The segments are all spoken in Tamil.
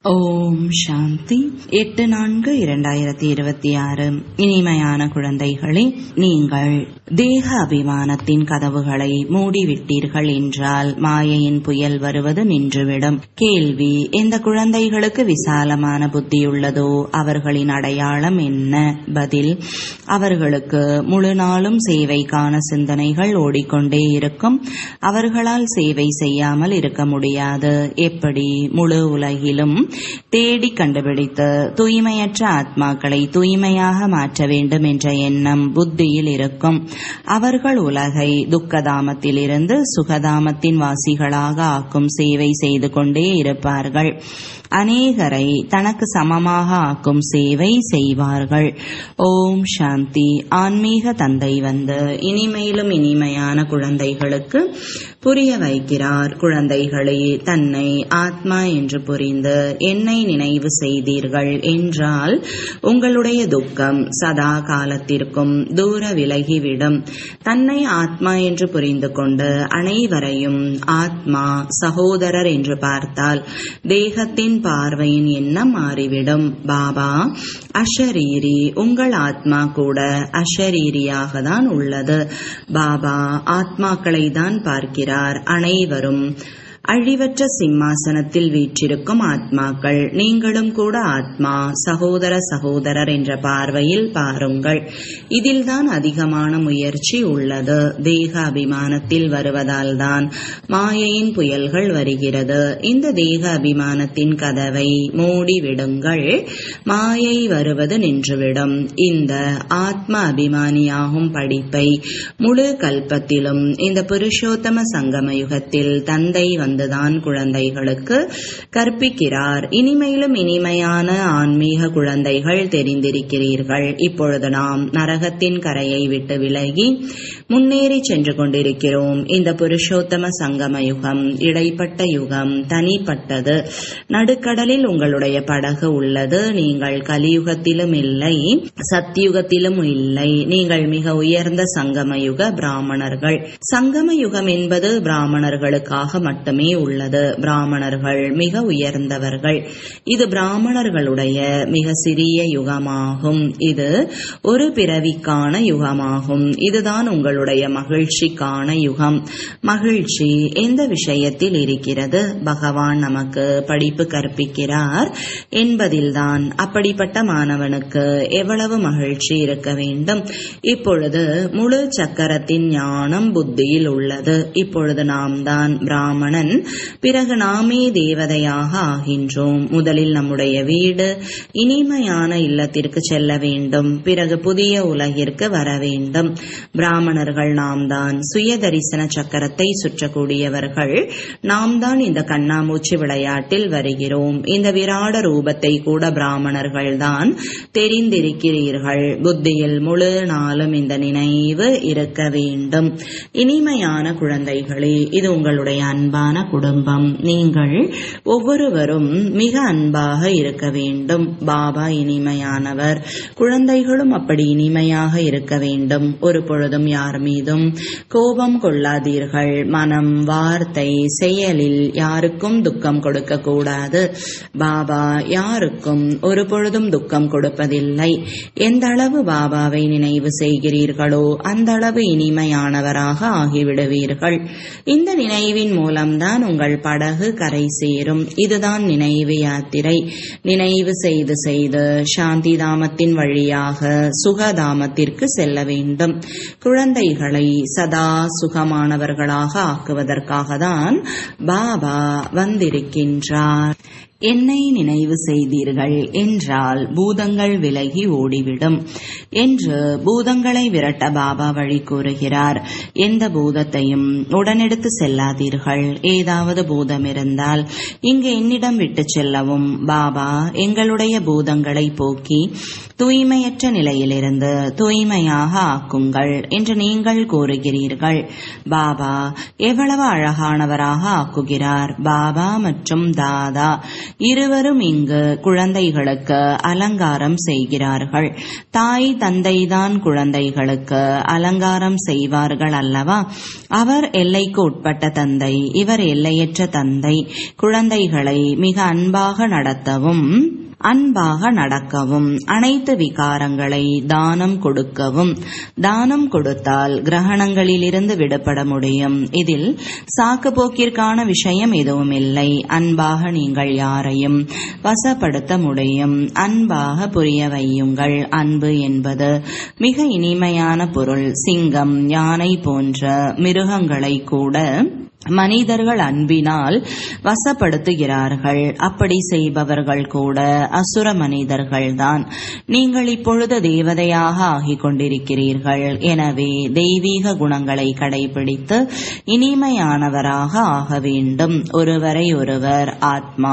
ஓம் சாந்தி எட்டு நான்கு இரண்டாயிரத்தி இருபத்தி ஆறு இனிமையான குழந்தைகளே நீங்கள் தேக அபிமானத்தின் கதவுகளை மூடிவிட்டீர்கள் என்றால் மாயையின் புயல் வருவது நின்றுவிடும் கேள்வி எந்த குழந்தைகளுக்கு விசாலமான புத்தியுள்ளதோ அவர்களின் அடையாளம் என்ன பதில் அவர்களுக்கு முழு நாளும் சேவைக்கான சிந்தனைகள் ஓடிக்கொண்டே இருக்கும் அவர்களால் சேவை செய்யாமல் இருக்க முடியாது எப்படி முழு உலகிலும் தேடி கண்டுபிடித்து தூய்மையற்ற ஆத்மாக்களை தூய்மையாக மாற்ற வேண்டும் என்ற எண்ணம் புத்தியில் இருக்கும் அவர்கள் உலகை துக்கதாமத்திலிருந்து சுகதாமத்தின் வாசிகளாக ஆக்கும் சேவை செய்து கொண்டே இருப்பார்கள் அநேகரை தனக்கு சமமாக ஆக்கும் சேவை செய்வார்கள் ஓம் சாந்தி ஆன்மீக தந்தை வந்து இனிமையிலும் இனிமையான குழந்தைகளுக்கு புரிய வைக்கிறார் குழந்தைகளே தன்னை ஆத்மா என்று புரிந்து என்னை நினைவு செய்தீர்கள் என்றால் உங்களுடைய துக்கம் சதா காலத்திற்கும் தூர விலகிவிடும் தன்னை ஆத்மா என்று புரிந்து கொண்டு அனைவரையும் ஆத்மா சகோதரர் என்று பார்த்தால் தேகத்தின் பார்வையின் எண்ணம் மாறிவிடும் பாபா அஷரீரி உங்கள் ஆத்மா கூட அஷரீரியாக தான் உள்ளது பாபா ஆத்மாக்களை தான் பார்க்கிறார் அனைவரும் அழிவற்ற சிம்மாசனத்தில் வீற்றிருக்கும் ஆத்மாக்கள் நீங்களும் கூட ஆத்மா சகோதர சகோதரர் என்ற பார்வையில் பாருங்கள் இதில்தான் அதிகமான முயற்சி உள்ளது தேக அபிமானத்தில் வருவதால் தான் மாயையின் புயல்கள் வருகிறது இந்த தேக அபிமானத்தின் கதவை மூடிவிடுங்கள் மாயை வருவது நின்றுவிடும் இந்த ஆத்ம அபிமானியாகும் படிப்பை முழு கல்பத்திலும் இந்த புருஷோத்தம சங்கம யுகத்தில் தந்தை வந்து வந்துதான் குழந்தைகளுக்கு கற்பிக்கிறார் இனிமையிலும் இனிமையான ஆன்மீக குழந்தைகள் தெரிந்திருக்கிறீர்கள் இப்பொழுது நாம் நரகத்தின் கரையை விட்டு விலகி முன்னேறி சென்று கொண்டிருக்கிறோம் இந்த புருஷோத்தம சங்கம யுகம் இடைப்பட்ட யுகம் தனிப்பட்டது நடுக்கடலில் உங்களுடைய படகு உள்ளது நீங்கள் கலியுகத்திலும் இல்லை சத்தியுகத்திலும் இல்லை நீங்கள் மிக உயர்ந்த சங்கம யுக பிராமணர்கள் சங்கம யுகம் என்பது பிராமணர்களுக்காக மட்டுமே உள்ளது பிராமணர்கள் மிக உயர்ந்தவர்கள் இது பிராமணர்களுடைய மிக சிறிய யுகமாகும் இது ஒரு பிறவிக்கான யுகமாகும் இதுதான் உங்களுடைய மகிழ்ச்சிக்கான யுகம் மகிழ்ச்சி எந்த விஷயத்தில் இருக்கிறது பகவான் நமக்கு படிப்பு கற்பிக்கிறார் என்பதில்தான் அப்படிப்பட்ட மாணவனுக்கு எவ்வளவு மகிழ்ச்சி இருக்க வேண்டும் இப்பொழுது முழு சக்கரத்தின் ஞானம் புத்தியில் உள்ளது இப்பொழுது நாம் தான் பிராமணன் பிறகு நாமே தேவதையாக ஆகின்றோம் முதலில் நம்முடைய வீடு இனிமையான இல்லத்திற்கு செல்ல வேண்டும் பிறகு புதிய உலகிற்கு வர வேண்டும் பிராமணர்கள் நாம் தான் சுய தரிசன சக்கரத்தை சுற்றக்கூடியவர்கள் நாம் தான் இந்த கண்ணாமூச்சி விளையாட்டில் வருகிறோம் இந்த விராட ரூபத்தை கூட பிராமணர்கள் தான் தெரிந்திருக்கிறீர்கள் புத்தியில் முழு நாளும் இந்த நினைவு இருக்க வேண்டும் இனிமையான குழந்தைகளே இது உங்களுடைய அன்பான குடும்பம் நீங்கள் ஒவ்வொருவரும் மிக அன்பாக இருக்க வேண்டும் பாபா இனிமையானவர் குழந்தைகளும் அப்படி இனிமையாக இருக்க வேண்டும் ஒரு பொழுதும் யார் மீதும் கோபம் கொள்ளாதீர்கள் மனம் வார்த்தை செயலில் யாருக்கும் துக்கம் கொடுக்க கூடாது பாபா யாருக்கும் ஒரு பொழுதும் துக்கம் கொடுப்பதில்லை எந்த அளவு பாபாவை நினைவு செய்கிறீர்களோ அந்த அளவு இனிமையானவராக ஆகிவிடுவீர்கள் இந்த நினைவின் மூலம்தான் உங்கள் படகு கரை சேரும் இதுதான் நினைவு யாத்திரை நினைவு செய்து செய்து சாந்தி தாமத்தின் வழியாக சுகதாமத்திற்கு செல்ல வேண்டும் குழந்தைகளை சதா சுகமானவர்களாக ஆக்குவதற்காக தான் பாபா வந்திருக்கின்றார் என்னை நினைவு செய்தீர்கள் என்றால் பூதங்கள் விலகி ஓடிவிடும் என்று பூதங்களை விரட்ட பாபா வழி கூறுகிறார் எந்த பூதத்தையும் உடனெடுத்து செல்லாதீர்கள் ஏதாவது பூதம் இருந்தால் இங்கு என்னிடம் விட்டு செல்லவும் பாபா எங்களுடைய பூதங்களை போக்கி தூய்மையற்ற நிலையிலிருந்து தூய்மையாக ஆக்குங்கள் என்று நீங்கள் கூறுகிறீர்கள் பாபா எவ்வளவு அழகானவராக ஆக்குகிறார் பாபா மற்றும் தாதா இருவரும் இங்கு குழந்தைகளுக்கு அலங்காரம் செய்கிறார்கள் தாய் தந்தைதான் குழந்தைகளுக்கு அலங்காரம் செய்வார்கள் அல்லவா அவர் எல்லைக்கு உட்பட்ட தந்தை இவர் எல்லையற்ற தந்தை குழந்தைகளை மிக அன்பாக நடத்தவும் அன்பாக நடக்கவும் அனைத்து விகாரங்களை தானம் கொடுக்கவும் தானம் கொடுத்தால் கிரகணங்களிலிருந்து விடுபட முடியும் இதில் சாக்கு போக்கிற்கான விஷயம் எதுவும் இல்லை அன்பாக நீங்கள் யாரையும் வசப்படுத்த முடியும் அன்பாக புரிய வையுங்கள் அன்பு என்பது மிக இனிமையான பொருள் சிங்கம் யானை போன்ற மிருகங்களை கூட மனிதர்கள் அன்பினால் வசப்படுத்துகிறார்கள் அப்படி செய்பவர்கள் கூட அசுர மனிதர்கள்தான் நீங்கள் இப்பொழுது தேவதையாக ஆகிக் கொண்டிருக்கிறீர்கள் எனவே தெய்வீக குணங்களை கடைபிடித்து இனிமையானவராக ஆக வேண்டும் ஒருவரை ஒருவர் ஆத்மா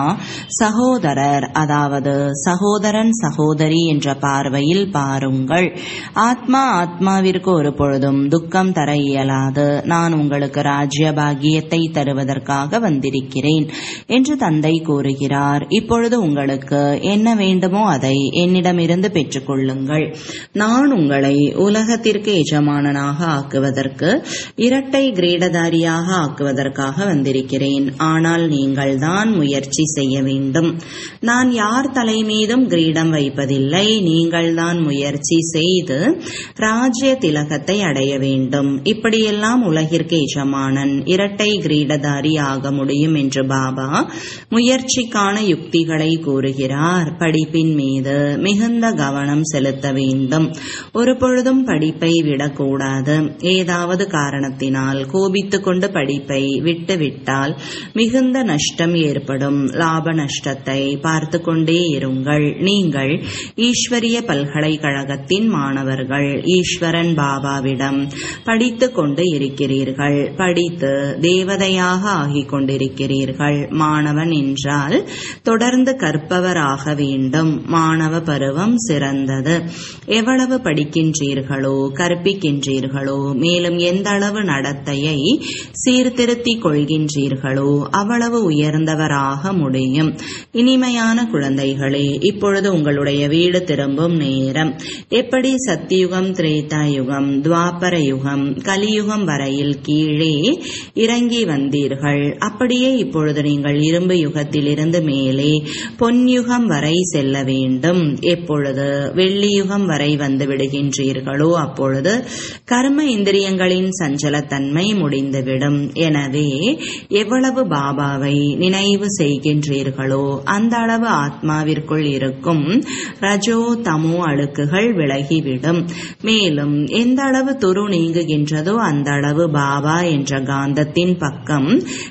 சகோதரர் அதாவது சகோதரன் சகோதரி என்ற பார்வையில் பாருங்கள் ஆத்மா ஆத்மாவிற்கு ஒரு பொழுதும் துக்கம் தர இயலாது நான் உங்களுக்கு ராஜ்ய பாகியத்தை தருவதற்காக வந்திருக்கிறேன் என்று தந்தை கூறுகிறார் இப்பொழுது உங்களுக்கு என்ன வேண்டுமோ அதை என்னிடமிருந்து பெற்றுக்கொள்ளுங்கள் நான் உங்களை உலகத்திற்கு எஜமானனாக ஆக்குவதற்கு இரட்டை கிரீடதாரியாக ஆக்குவதற்காக வந்திருக்கிறேன் ஆனால் நீங்கள் தான் முயற்சி செய்ய வேண்டும் நான் யார் தலை மீதும் கிரீடம் வைப்பதில்லை நீங்கள் தான் முயற்சி செய்து ராஜ்ய திலகத்தை அடைய வேண்டும் இப்படியெல்லாம் உலகிற்கு எஜமானன் இரட்டை கிரீடதாரி ஆக முடியும் என்று பாபா முயற்சிக்கான யுக்திகளை கூறுகிறார் படிப்பின் மீது மிகுந்த கவனம் செலுத்த வேண்டும் ஒரு பொழுதும் படிப்பை விடக்கூடாது ஏதாவது காரணத்தினால் கோபித்துக் கொண்டு படிப்பை விட்டுவிட்டால் மிகுந்த நஷ்டம் ஏற்படும் லாப நஷ்டத்தை பார்த்து கொண்டே இருங்கள் நீங்கள் ஈஸ்வரிய பல்கலைக்கழகத்தின் மாணவர்கள் ஈஸ்வரன் பாபாவிடம் படித்துக் கொண்டு இருக்கிறீர்கள் படித்து தேவதையாக ஆகிக் கொண்டிருக்கிறீர்கள் மாணவன் என்றால் தொடர்ந்து கற்பவராக வேண்டும் மாணவ பருவம் சிறந்தது எவ்வளவு படிக்கின்றீர்களோ கற்பிக்கின்றீர்களோ மேலும் எந்த அளவு நடத்தையை சீர்திருத்திக் கொள்கின்றீர்களோ அவ்வளவு உயர்ந்தவராக முடியும் இனிமையான குழந்தைகளே இப்பொழுது உங்களுடைய வீடு திரும்பும் நேரம் எப்படி சத்தியுகம் திரேதா யுகம் துவாபர யுகம் கலியுகம் வரையில் கீழே இறங்கி வந்தீர்கள் அப்படியே இப்பொழுது நீங்கள் இரும்பு யுகத்திலிருந்து மேலே பொன்யுகம் வரை செல்ல வேண்டும் எப்பொழுது வெள்ளியுகம் வரை வந்து விடுகின்றீர்களோ அப்பொழுது கர்ம இந்திரியங்களின் சஞ்சலத்தன்மை முடிந்துவிடும் எனவே எவ்வளவு பாபாவை நினைவு செய்கின்றீர்களோ அந்த அளவு ஆத்மாவிற்குள் இருக்கும் ரஜோ தமோ அழுக்குகள் விலகிவிடும் மேலும் எந்த அளவு துரு நீங்குகின்றதோ அந்த அளவு பாபா என்ற காந்தத்தின் பக்கம்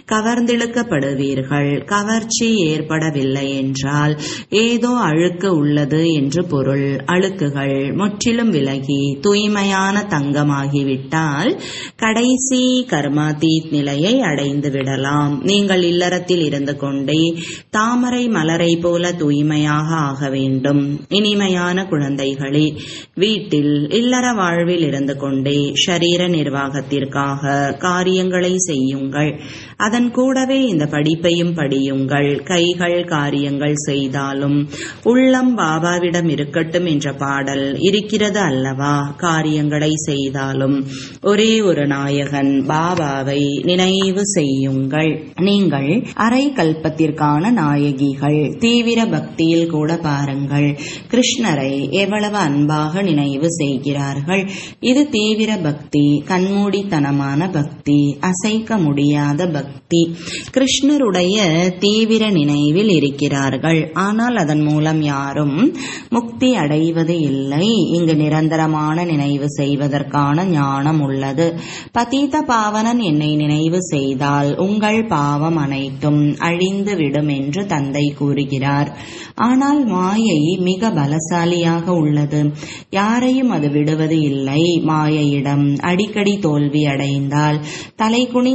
கவர்ந்திழுக்கப்படுவீர்கள் கவர்ச்சி ஏற்படவில்லை என்றால் ஏதோ அழுக்கு உள்ளது என்று பொருள் அழுக்குகள் முற்றிலும் விலகி தூய்மையான தங்கமாகிவிட்டால் கடைசி கர்மாதீத் நிலையை அடைந்து விடலாம் நீங்கள் இல்லறத்தில் இருந்து கொண்டே தாமரை மலரை போல தூய்மையாக ஆக வேண்டும் இனிமையான குழந்தைகளே வீட்டில் இல்லற வாழ்வில் இருந்து கொண்டே ஷரீர நிர்வாகத்திற்காக காரியங்களை செய்யுங்கள் அதன் கூடவே இந்த படிப்பையும் படியுங்கள் கைகள் காரியங்கள் செய்தாலும் உள்ளம் பாபாவிடம் இருக்கட்டும் என்ற பாடல் இருக்கிறது அல்லவா காரியங்களை செய்தாலும் ஒரே ஒரு நாயகன் பாபாவை நினைவு செய்யுங்கள் நீங்கள் அரை கல்பத்திற்கான நாயகிகள் தீவிர பக்தியில் கூட பாருங்கள் கிருஷ்ணரை எவ்வளவு அன்பாக நினைவு செய்கிறார்கள் இது தீவிர பக்தி கண்மூடித்தனமான பக்தி அசைக்க முடியாத பக்தி கிருஷ்ணருடைய தீவிர நினைவில் இருக்கிறார்கள் ஆனால் அதன் மூலம் யாரும் முக்தி அடைவது இல்லை இங்கு நிரந்தரமான நினைவு செய்வதற்கான ஞானம் உள்ளது பதீத பாவனன் என்னை நினைவு செய்தால் உங்கள் பாவம் அனைத்தும் அழிந்து விடும் என்று தந்தை கூறுகிறார் ஆனால் மாயை மிக பலசாலியாக உள்ளது யாரையும் அது விடுவது இல்லை மாயையிடம் அடிக்கடி தோல்வி அடைந்தால் தலை குனிந்து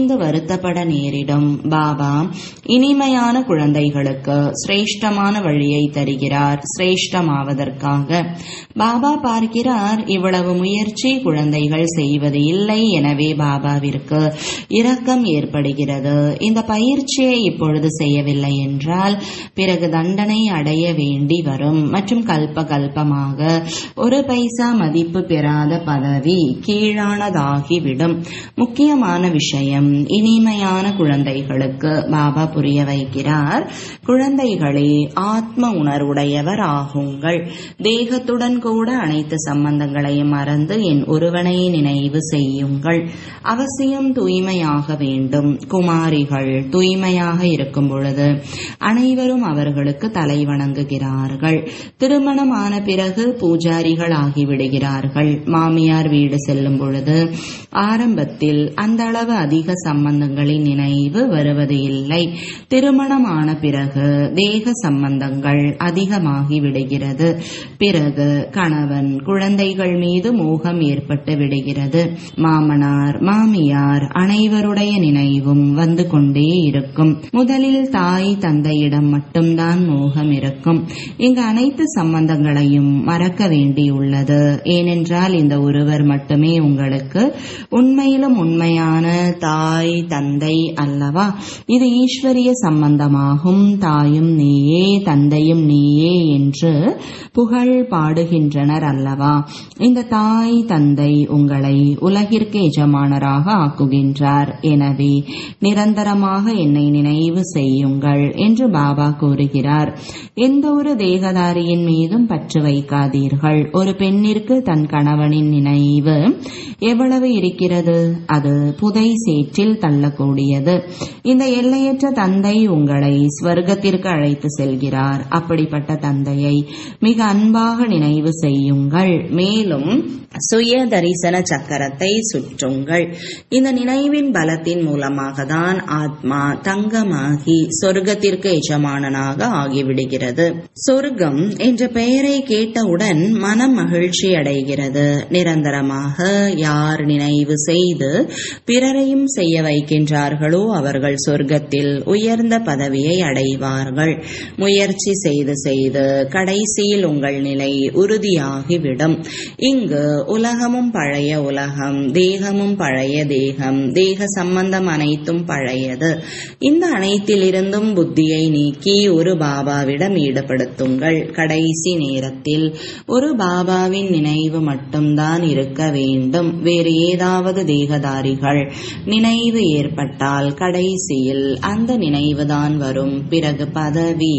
நினைந்து வருத்தப்பட நேரிடும் பாபா இனிமையான குழந்தைகளுக்கு சிரேஷ்டமான வழியை தருகிறார் சிரேஷ்டமாவதற்காக பாபா பார்க்கிறார் இவ்வளவு முயற்சி குழந்தைகள் செய்வது இல்லை எனவே பாபாவிற்கு இரக்கம் ஏற்படுகிறது இந்த பயிற்சியை இப்பொழுது செய்யவில்லை என்றால் பிறகு தண்டனை அடைய வேண்டி வரும் மற்றும் கல்ப கல்பமாக ஒரு பைசா மதிப்பு பெறாத பதவி கீழானதாகிவிடும் முக்கியமான விஷயம் இனிமையான குழந்தைகளுக்கு பாபா புரிய வைக்கிறார் குழந்தைகளே ஆத்ம உணர்வுடையவர் ஆகுங்கள் தேகத்துடன் கூட அனைத்து சம்பந்தங்களையும் மறந்து என் ஒருவனை நினைவு செய்யுங்கள் அவசியம் தூய்மையாக வேண்டும் குமாரிகள் தூய்மையாக இருக்கும் பொழுது அனைவரும் அவர்களுக்கு தலை வணங்குகிறார்கள் திருமணமான பிறகு பூஜாரிகள் ஆகிவிடுகிறார்கள் மாமியார் வீடு செல்லும் பொழுது ஆரம்பத்தில் அந்த அளவு அதிக சம்பந்தங்களின் நினைவு வருவது இல்லை திருமணமான பிறகு தேக சம்பந்தங்கள் அதிகமாகி விடுகிறது பிறகு கணவன் குழந்தைகள் மீது மோகம் ஏற்பட்டு விடுகிறது மாமனார் மாமியார் அனைவருடைய நினைவும் வந்து கொண்டே இருக்கும் முதலில் தாய் தந்தையிடம் மட்டும்தான் மோகம் இருக்கும் இங்கு அனைத்து சம்பந்தங்களையும் மறக்க வேண்டியுள்ளது ஏனென்றால் இந்த ஒருவர் மட்டுமே உங்களுக்கு உண்மையிலும் உண்மையான தாய் தந்தை அல்லவா இது ஈஸ்வரிய சம்பந்தமாகும் தாயும் நீயே தந்தையும் நீயே என்று புகழ் பாடுகின்றனர் அல்லவா இந்த தாய் தந்தை உங்களை உலகிற்கு எஜமானராக ஆக்குகின்றார் எனவே நிரந்தரமாக என்னை நினைவு செய்யுங்கள் என்று பாபா கூறுகிறார் எந்த ஒரு தேகதாரியின் மீதும் பற்று வைக்காதீர்கள் ஒரு பெண்ணிற்கு தன் கணவனின் நினைவு எவ்வளவு இருக்கிறது அது புதை சேற்றில் தள்ளக்கூடியது இந்த எல்லையற்ற தந்தை உங்களை ஸ்வர்க்கத்திற்கு அழைத்து செல்கிறார் அப்படிப்பட்ட தந்தையை மிக அன்பாக நினைவு செய்யுங்கள் மேலும் சுய தரிசன சக்கரத்தை சுற்றுங்கள் இந்த நினைவின் பலத்தின் மூலமாக தான் ஆத்மா தங்கமாகி சொர்க்கத்திற்கு எஜமானனாக ஆகிவிடுகிறது சொர்க்கம் என்ற பெயரை கேட்டவுடன் மனம் மகிழ்ச்சி அடைகிறது நிரந்தரமாக யார் நினைவு செய்து பிறரையும் செய்ய வைக்கின்றார்களோ அவர்கள் சொர்க்கத்தில் உயர்ந்த பதவியை அடைவார்கள் முயற்சி செய்து செய்து கடைசியில் உங்கள் நிலை உறுதியாகிவிடும் இங்கு உலகமும் பழைய உலகம் தேகமும் பழைய தேகம் தேக சம்பந்தம் அனைத்தும் பழையது இந்த அனைத்திலிருந்தும் புத்தியை நீக்கி ஒரு பாபாவிடம் ஈடுபடுத்துங்கள் கடைசி நேரத்தில் ஒரு பாபாவின் நினைவு மட்டும்தான் இருக்க வேண்டும் வேறு ஏதாவது தேகதாரிகள் நினைவு ஏற்பட்டால் கடைசியில் அந்த நினைவுதான் வரும் பிறகு பதவி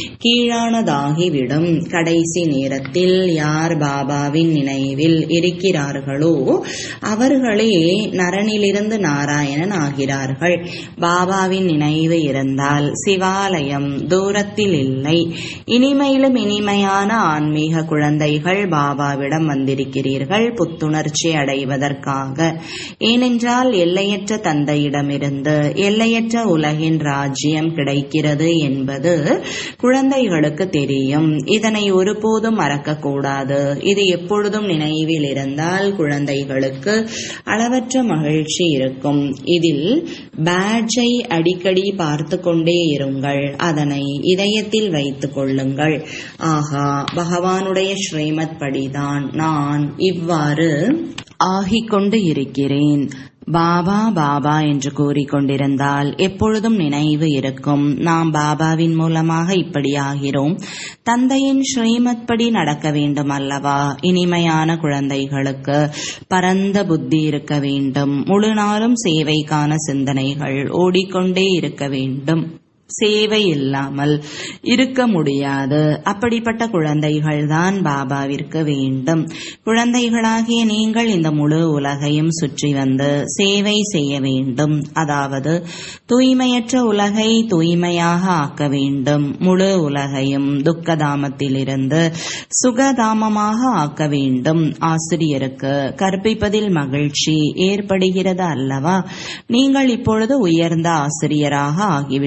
கீழானதாகிவிடும் கடைசி நேரத்தில் யார் பாபாவின் நினைவில் இருக்கிறார்களோ அவர்களே நரனிலிருந்து நாராயணன் ஆகிறார்கள் பாபாவின் நினைவு இருந்தால் சிவாலயம் தூரத்தில் இல்லை இனிமையிலும் இனிமையான ஆன்மீக குழந்தைகள் பாபாவிடம் வந்திருக்கிறீர்கள் புத்துணர்ச்சி அடைவதற்காக ஏனென்றால் எல்லையற்ற தந்தையிடமிருந்து எல்லையற்ற உலகின் ராஜ்யம் கிடைக்கிறது என்பது குழந்தைகளுக்கு தெரியும் இதனை ஒருபோதும் மறக்கக்கூடாது இது எப்பொழுதும் நினைவில் இருந்தால் குழந்தைகளுக்கு அளவற்ற மகிழ்ச்சி இருக்கும் இதில் பேட்ஜை அடிக்கடி பார்த்து கொண்டே இருங்கள் அதனை இதயத்தில் வைத்துக் கொள்ளுங்கள் ஆகா பகவானுடைய ஸ்ரீமத் படிதான் நான் இவ்வாறு ஆகிக்கொண்டு இருக்கிறேன் பாபா பாபா என்று கூறிக்கொண்டிருந்தால் எப்பொழுதும் நினைவு இருக்கும் நாம் பாபாவின் மூலமாக இப்படி ஆகிறோம் தந்தையின் ஸ்ரீமத் படி நடக்க வேண்டும் அல்லவா இனிமையான குழந்தைகளுக்கு பரந்த புத்தி இருக்க வேண்டும் முழு நாளும் சேவைக்கான சிந்தனைகள் ஓடிக்கொண்டே இருக்க வேண்டும் சேவை இல்லாமல் இருக்க முடியாது அப்படிப்பட்ட குழந்தைகள் தான் பாபாவிற்கு வேண்டும் குழந்தைகளாகிய நீங்கள் இந்த முழு உலகையும் சுற்றி வந்து சேவை செய்ய வேண்டும் அதாவது தூய்மையற்ற உலகை தூய்மையாக ஆக்க வேண்டும் முழு உலகையும் துக்கதாமத்திலிருந்து சுகதாமமாக ஆக்க வேண்டும் ஆசிரியருக்கு கற்பிப்பதில் மகிழ்ச்சி ஏற்படுகிறது அல்லவா நீங்கள் இப்பொழுது உயர்ந்த ஆசிரியராக ஆகிவிட்டீர்கள்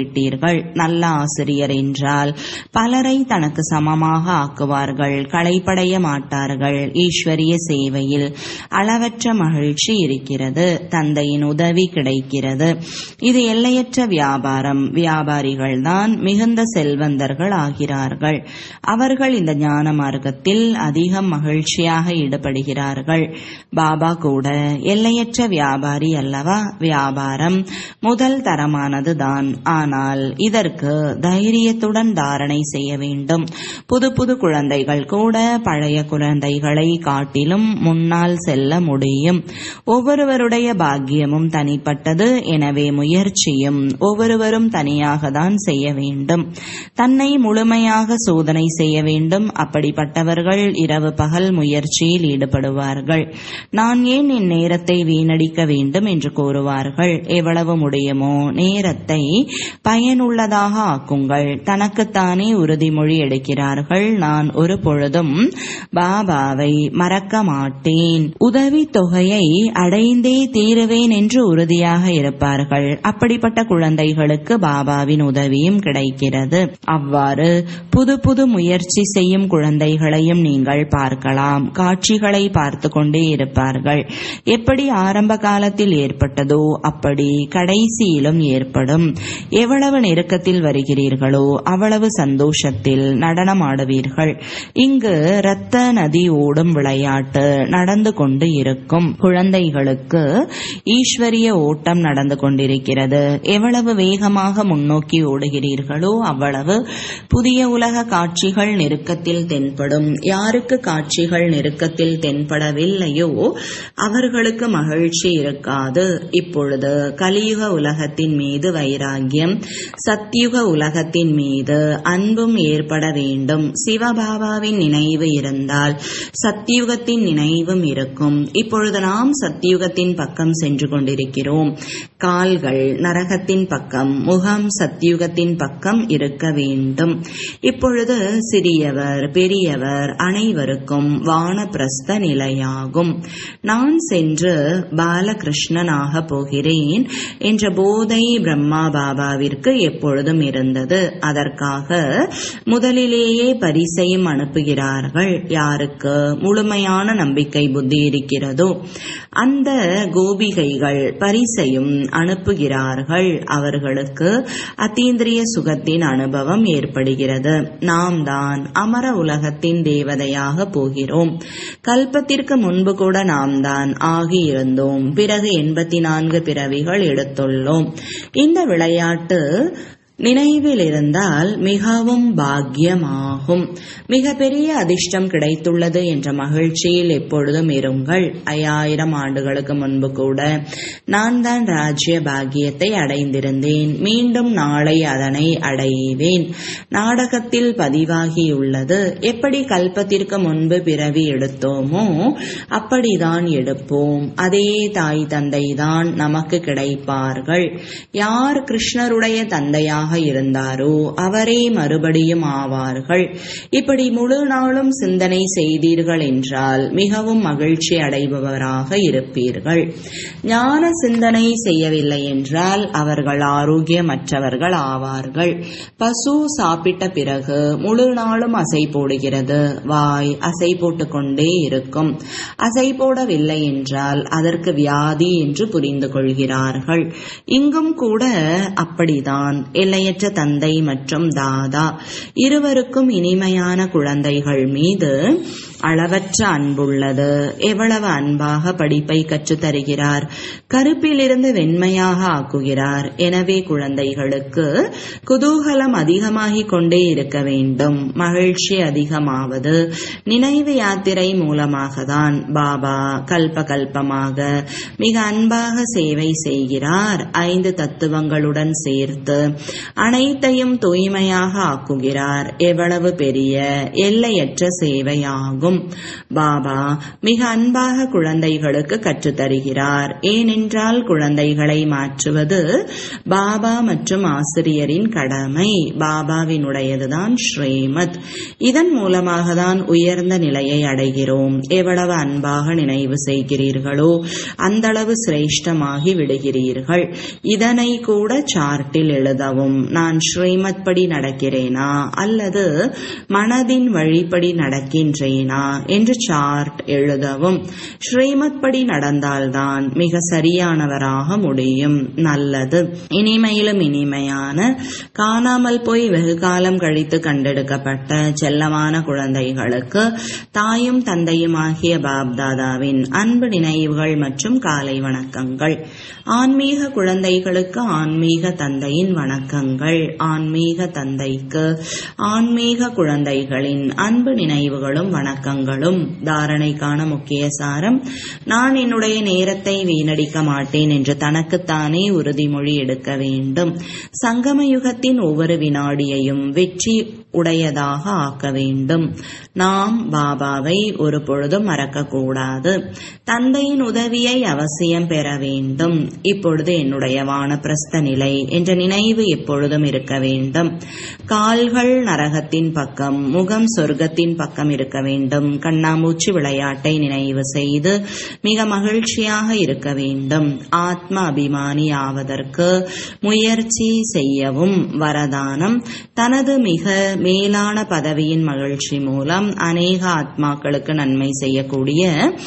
ஆக்குவார்கள் நல்ல ஆசிரியர் என்றால் பலரை தனக்கு சமமாக ஆக்குவார்கள் களைப்படைய மாட்டார்கள் ஈஸ்வரிய சேவையில் அளவற்ற மகிழ்ச்சி இருக்கிறது தந்தையின் உதவி கிடைக்கிறது இது எல்லையற்ற வியாபாரம் வியாபாரிகள் தான் மிகுந்த செல்வந்தர்கள் ஆகிறார்கள் அவர்கள் இந்த ஞான மார்க்கத்தில் அதிகம் மகிழ்ச்சியாக ஈடுபடுகிறார்கள் பாபா கூட எல்லையற்ற வியாபாரி அல்லவா வியாபாரம் முதல் தரமானது தான் ஆனால் இதற்கு தைரியத்துடன் தாரணை செய்ய வேண்டும் புது புது குழந்தைகள் கூட பழைய குழந்தைகளை காட்டிலும் முன்னால் செல்ல முடியும் ஒவ்வொருவருடைய பாக்கியமும் தனிப்பட்டது எனவே முயற்சியும் ஒவ்வொருவரும் தனியாக தான் செய்ய வேண்டும் தன்னை முழுமையாக சோதனை செய்ய வேண்டும் அப்படிப்பட்டவர்கள் இரவு பகல் முயற்சியில் ஈடுபடுவார்கள் நான் ஏன் என் நேரத்தை வீணடிக்க வேண்டும் என்று கூறுவார்கள் எவ்வளவு முடியுமோ நேரத்தை பயனுள்ளதாக ஆக்குங்கள் தனக்குத்தானே உறுதிமொழி எடுக்கிறார்கள் நான் ஒரு பொழுதும் பாபாவை மறக்க மாட்டேன் உதவி தொகையை அடைந்தே தீருவேன் என்று உறுதியாக இருப்பார்கள் அப்படிப்பட்ட குழந்தைகளுக்கு பாபாவின் உதவியும் கிடைக்கிறது அவ்வாறு புது புது முயற்சி செய்யும் குழந்தைகளையும் நீங்கள் பார்க்கலாம் காட்சிகளை பார்த்து கொண்டே இருப்பார்கள் எப்படி ஆரம்ப காலத்தில் ஏற்பட்டதோ அப்படி கடைசியிலும் ஏற்படும் எவ்வளவு நெருக்கத்தில் வருகிறீர்களோ அவ்வளவு சந்தோஷத்தில் நடனமாடுவீர்கள் இங்கு இரத்த நதி ஓடும் விளையாட்டு நடந்து கொண்டு இருக்கும் குழந்தைகளுக்கு ஈஸ்வரிய ஓட்டம் நடந்து கொண்டிருக்கிறது எவ்வளவு வேகமாக முன்னோக்கி ஓடுகிறீர்களோ அவ்வளவு புதிய உலக காட்சிகள் நெருக்கத்தில் தென்படும் யாருக்கு காட்சிகள் நெருக்கத்தில் தென்படவில்லையோ அவர்களுக்கு மகிழ்ச்சி இருக்காது இப்பொழுது கலியுக உலகத்தின் மீது வைராகியம் சத்யுக உலகத்தின் மீது அன்பும் ஏற்பட வேண்டும் சிவபாபாவின் நினைவு இருந்தால் சத்யுகத்தின் நினைவும் இருக்கும் இப்பொழுது நாம் சத்யுகத்தின் பக்கம் சென்று கொண்டிருக்கிறோம் கால்கள் நரகத்தின் பக்கம் முகம் சத்யுகத்தின் பக்கம் இருக்க வேண்டும் இப்பொழுது சிறியவர் பெரியவர் அனைவருக்கும் வானப்பிரஸ்த நிலையாகும் நான் சென்று பாலகிருஷ்ணனாக போகிறேன் என்ற போதை பிரம்மா பாபாவிற்கு எப்பொழுதும் இருந்தது அதற்காக முதலிலேயே பரிசையும் அனுப்புகிறார்கள் யாருக்கு முழுமையான நம்பிக்கை புத்தி இருக்கிறதோ அந்த கோபிகைகள் பரிசையும் அனுப்புகிறார்கள் அவர்களுக்கு அத்தீந்திரிய சுகத்தின் அனுபவம் ஏற்படுகிறது நாம் தான் அமர உலகத்தின் தேவதையாக போகிறோம் கல்பத்திற்கு முன்பு கூட நாம் தான் ஆகியிருந்தோம் பிறகு எண்பத்தி நான்கு பிறவிகள் எடுத்துள்ளோம் இந்த விளையாட்டு நினைவில் இருந்தால் மிகவும் பாக்கியமாகும் மிக பெரிய அதிர்ஷ்டம் கிடைத்துள்ளது என்ற மகிழ்ச்சியில் எப்பொழுதும் இருங்கள் ஐயாயிரம் ஆண்டுகளுக்கு முன்பு கூட நான் தான் ராஜ்ய பாக்கியத்தை அடைந்திருந்தேன் மீண்டும் நாளை அதனை அடைவேன் நாடகத்தில் பதிவாகியுள்ளது எப்படி கல்பத்திற்கு முன்பு பிறவி எடுத்தோமோ அப்படிதான் எடுப்போம் அதே தாய் தந்தை தான் நமக்கு கிடைப்பார்கள் யார் கிருஷ்ணருடைய தந்தையாக இருந்தாரோ அவரே மறுபடியும் ஆவார்கள் இப்படி முழு நாளும் சிந்தனை செய்தீர்கள் என்றால் மிகவும் மகிழ்ச்சி அடைபவராக இருப்பீர்கள் ஞான சிந்தனை செய்யவில்லை என்றால் அவர்கள் ஆரோக்கியமற்றவர்கள் ஆவார்கள் பசு சாப்பிட்ட பிறகு முழு நாளும் அசை போடுகிறது வாய் அசை போட்டுக்கொண்டே இருக்கும் அசை போடவில்லை என்றால் அதற்கு வியாதி என்று புரிந்து கொள்கிறார்கள் இங்கும் கூட அப்படிதான் எல்லையற்ற தந்தை மற்றும் தாதா இருவருக்கும் இனிமையான குழந்தைகள் மீது அளவற்ற அன்புள்ளது எவ்வளவு அன்பாக படிப்பை கற்றுத் தருகிறார் கருப்பிலிருந்து வெண்மையாக ஆக்குகிறார் எனவே குழந்தைகளுக்கு குதூகலம் அதிகமாகிக் கொண்டே இருக்க வேண்டும் மகிழ்ச்சி அதிகமாவது நினைவு யாத்திரை மூலமாக தான் பாபா கல்ப கல்பமாக மிக அன்பாக சேவை செய்கிறார் ஐந்து தத்துவங்களுடன் சேர்த்து அனைத்தையும் தூய்மையாக ஆக்குகிறார் எவ்வளவு பெரிய எல்லையற்ற சேவையாகும் பாபா மிக அன்பாக குழந்தைகளுக்கு கற்றுத்தருகிறார் ஏனென்றால் குழந்தைகளை மாற்றுவது பாபா மற்றும் ஆசிரியரின் கடமை பாபாவினுடையதுதான் ஸ்ரீமத் இதன் மூலமாக தான் உயர்ந்த நிலையை அடைகிறோம் எவ்வளவு அன்பாக நினைவு செய்கிறீர்களோ அந்த அளவு சிரேஷ்டமாகி விடுகிறீர்கள் இதனை கூட சார்ட்டில் எழுதவும் வேண்டும் நான் ஸ்ரீமத் படி நடக்கிறேனா அல்லது மனதின் வழிப்படி நடக்கின்றேனா என்று சார்ட் எழுதவும் ஸ்ரீமத் படி நடந்தால்தான் மிக சரியானவராக முடியும் நல்லது இனிமையிலும் இனிமையான காணாமல் போய் வெகு காலம் கழித்து கண்டெடுக்கப்பட்ட செல்லமான குழந்தைகளுக்கு தாயும் தந்தையுமாகிய பாப்தாதாவின் அன்பு நினைவுகள் மற்றும் காலை வணக்கங்கள் ஆன்மீக குழந்தைகளுக்கு ஆன்மீக தந்தையின் வணக்கங்கள் ஆன்மீக தந்தைக்கு ஆன்மீக குழந்தைகளின் அன்பு நினைவுகளும் வணக்கங்களும் தாரணைக்கான முக்கிய சாரம் நான் என்னுடைய நேரத்தை வீணடிக்க மாட்டேன் என்று தனக்குத்தானே உறுதிமொழி எடுக்க வேண்டும் சங்கம யுகத்தின் ஒவ்வொரு வினாடியையும் வெற்றி உடையதாக ஆக்க வேண்டும் நாம் பாபாவை ஒரு பொழுதும் மறக்கக்கூடாது தந்தையின் உதவியை அவசியம் பெற வேண்டும் இப்பொழுது என்னுடைய வானப்பிரஸ்த நிலை என்ற நினைவு எப்பொழுதும் இருக்க வேண்டும் கால்கள் நரகத்தின் பக்கம் முகம் சொர்க்கத்தின் பக்கம் இருக்க வேண்டும் கண்ணாமூச்சி விளையாட்டை நினைவு செய்து மிக மகிழ்ச்சியாக இருக்க வேண்டும் ஆத்ம அபிமானி ஆவதற்கு முயற்சி செய்யவும் வரதானம் தனது மிக மேலான பதவியின் மகிழ்ச்சி மூலம் அநேக ஆத்மாக்களுக்கு நன்மை செய்யக்கூடிய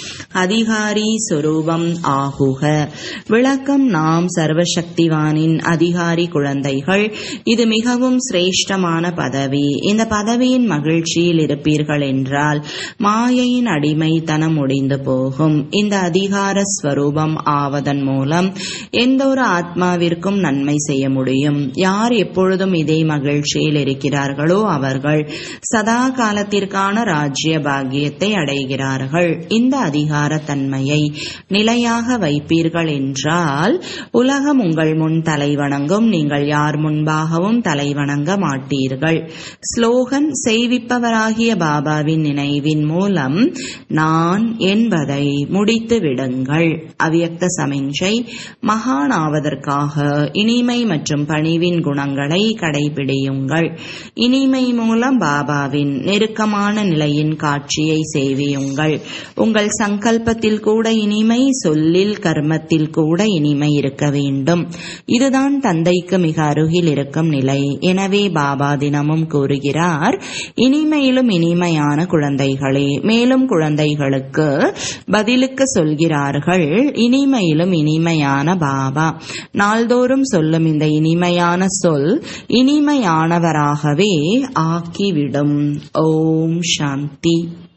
அதிகாரி சொரூபம் ஆகுக விளக்கம் நாம் சர்வசக்திவானின் அதிகாரி குழந்தைகள் இது மிகவும் சிரேஷ்டமான பதவி இந்த பதவியின் மகிழ்ச்சியில் இருப்பீர்கள் என்றால் மாயையின் அடிமைத்தனம் முடிந்து போகும் இந்த அதிகார ஸ்வரூபம் ஆவதன் மூலம் எந்த ஒரு ஆத்மாவிற்கும் நன்மை செய்ய முடியும் யார் எப்பொழுதும் இதே மகிழ்ச்சியில் இருக்கிறார்களோ அவர்கள் சதா காலத்திற்கான ராஜ்ய பாக்கியத்தை அடைகிறார்கள் இந்த அதிகார தன்மையை நிலையாக வைப்பீர்கள் என்றால் உலகம் உங்கள் முன் தலைவணங்கும் நீங்கள் யார் முன்பாகவும் தலைவணங்க மாட்டீர்கள் ஸ்லோகன் செய்விப்பவராகிய பாபாவின் நினைவின் மூலம் நான் என்பதை முடித்து விடுங்கள் அவ்யக்த சமிஞ்சை மகானாவதற்காக இனிமை மற்றும் பணிவின் குணங்களை கடைபிடியுங்கள் இனிமை மூலம் பாபாவின் நெருக்கமான நிலையின் காட்சியை சேவியுங்கள் உங்கள் சங்கல்பத்தில் கூட இனிமை சொல்லில் கர்மத்தில் கூட இனிமை இருக்க வேண்டும் இதுதான் தந்தைக்கு மிக அருகில் இருக்கும் நிலை எனவே பாபா தினமும் கூறுகிறார் இனிமையிலும் இனிமையான குழந்தைகளே மேலும் குழந்தைகளுக்கு பதிலுக்கு சொல்கிறார்கள் இனிமையிலும் இனிமையான பாபா நாள்தோறும் சொல்லும் இந்த இனிமையான சொல் இனிமையானவராகவே ஆக்கிவிடும் ஓம் சாந்தி